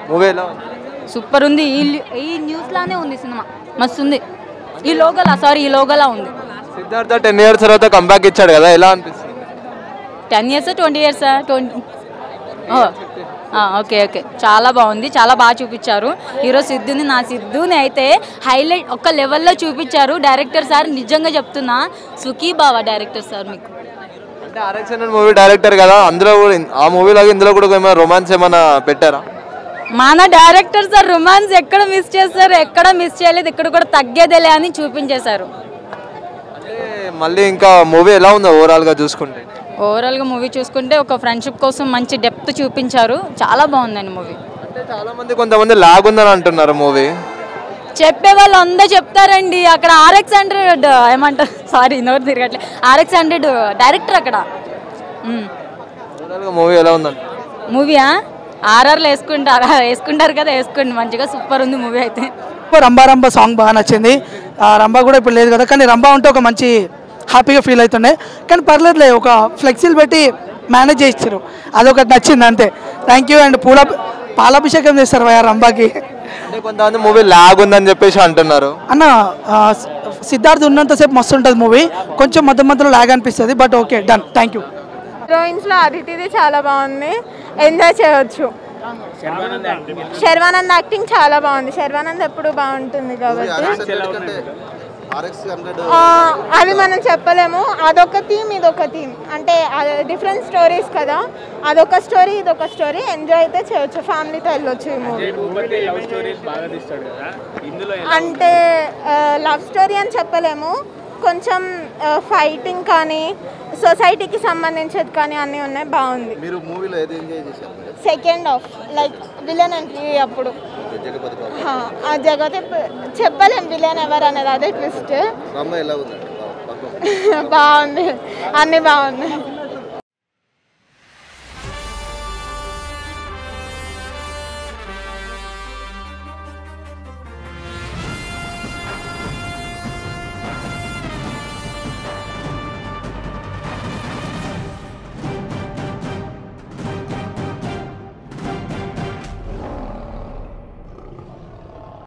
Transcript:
Movie ఎలా ఉంది super ఉంది ఈ ఈ న్యూస్ లానే ఉంది సినిమా మస్తు ఉంది ఈ లోగలా సారీ ఈ లోగలా ఉంది సిద్ధార్థ టెన్ ఇయర్స్ తర్వాత కంబ్యాక్ ఇచ్చాడు కదా ఎలా అనిపిస్తుంది టెన్ ఇయర్స్ ట్వంటీ ఇయర్సా ట్వంటీ ఓకే ఓకే చాలా బాగుంది చాలా బాగా చూపించారు హీరో సిద్ధుని నా సిద్ధుని అయితే హైలైట్ ఒక లెవెల్లో చూపించారు డైరెక్టర్ సార్ నిజంగా చెప్తున్నా సుఖీ బావా డైరెక్టర్ సార్ మీకు అంటే ఆర్ఎక్స్ మూవీ డైరెక్టర్ కదా అందులో కూడా ఇన్- ఆ మూవీ లాగా ఇందులో కూడా ఏమైనా రొమాన్స్ ఏమైనా పెట్టారా మన డైరెక్టర్ సార్ రొమాన్స్ ఎక్కడ మిస్ చేస్తారు ఎక్కడ మిస్ చేయలేదు ఇక్కడ కూడా తగ్గేదేలే అని చూపించేశారు అంటే మళ్ళీ ఇంకా మూవీ ఎలా ఉందో ఓవరాల్గా చూసుకుంటే ఓవరాల్గా మూవీ చూసుకుంటే ఒక ఫ్రెండ్షిప్ కోసం మంచి డెప్త్ చూపించారు చాలా బాగుందండి మూవీ అంటే చాలా మంది కొంతమంది లాగ్ ఉందని అంటున్నారు మూవీ చెప్పే వాళ్ళు అందరూ చెప్తారండి అక్కడ ఆర్ఎక్స్ హండ్రెడ్ ఏమంటారు సారీ నోరు తిరగట్లే ఆర్ఎక్స్ హండ్రెడ్ డైరెక్టర్ అక్కడ ఓవరాల్గా మూవీ ఎలా ఉందండి మూవీయా ఆర్ఆర్లు వేసుకుంటారు వేసుకుంటారు కదా వేసుకోండి మంచిగా సూపర్ ఉంది మూవీ అయితే రంబా రంబా సాంగ్ బాగా నచ్చింది ఆ రంబా కూడా ఇప్పుడు లేదు కదా కానీ రంబా ఉంటే ఒక మంచి హ్యాపీగా ఫీల్ అవుతుండే కానీ పర్లేదులే ఒక ఫ్లెక్సీలు పెట్టి మేనేజ్ చేస్తారు అదొకటి నచ్చింది అంతే థ్యాంక్ యూ అండ్ పూల పాలాభిషేకం చేస్తారు ఆ రంబాకి అంటే కొంతమంది మూవీ లాగ్ ఉందని చెప్పేసి అంటున్నారు అన్న ఆ, సిద్ధార్థ్ ఉన్నంతసేపు మస్తు ఉంటుంది మూవీ కొంచెం మధ్య మధ్యలో లాగ్ అనిపిస్తుంది but okay done thank you హీరోయిన్స్లో అదితిది చాలా బాగుంది ఎంజాయ్ చేయొచ్చు శర్వానంద్ యాక్టింగ్ చాలా బాగుంది శర్వానంద్ ఎప్పుడు బాగుంటుంది కాబట్టి ఆ, అది మనం చెప్పలేము అదొక థీమ్ ఇదొక థీమ్ అంటే డిఫరెంట్ స్టోరీస్ కదా అదొక స్టోరీ ఇదొక స్టోరీ ఎంజాయ్ అయితే చేయొచ్చు ఫ్యామిలీతో వెళ్ళొచ్చు ఈ మూవీ అంటే లవ్ స్టోరీ అని చెప్పలేము కొంచెం ఫైటింగ్ కానీ సొసైటీకి సంబంధించేది కానీ అన్నీ ఉన్నాయి బాగుంది మీరు మూవీలో ఏది ఎంజాయ్ చేశారు madam? Second half like villain entry అప్పుడు జగపతి బాబు హా, ఆ జగతే ప- చెప్పలేం విలన్ ఎవరు అనేది అదే ట్విస్ట్ రమ్మ ఎలా ఉందండి బాబు, బాబు. బాగుంది అన్నీ బాగున్నాయి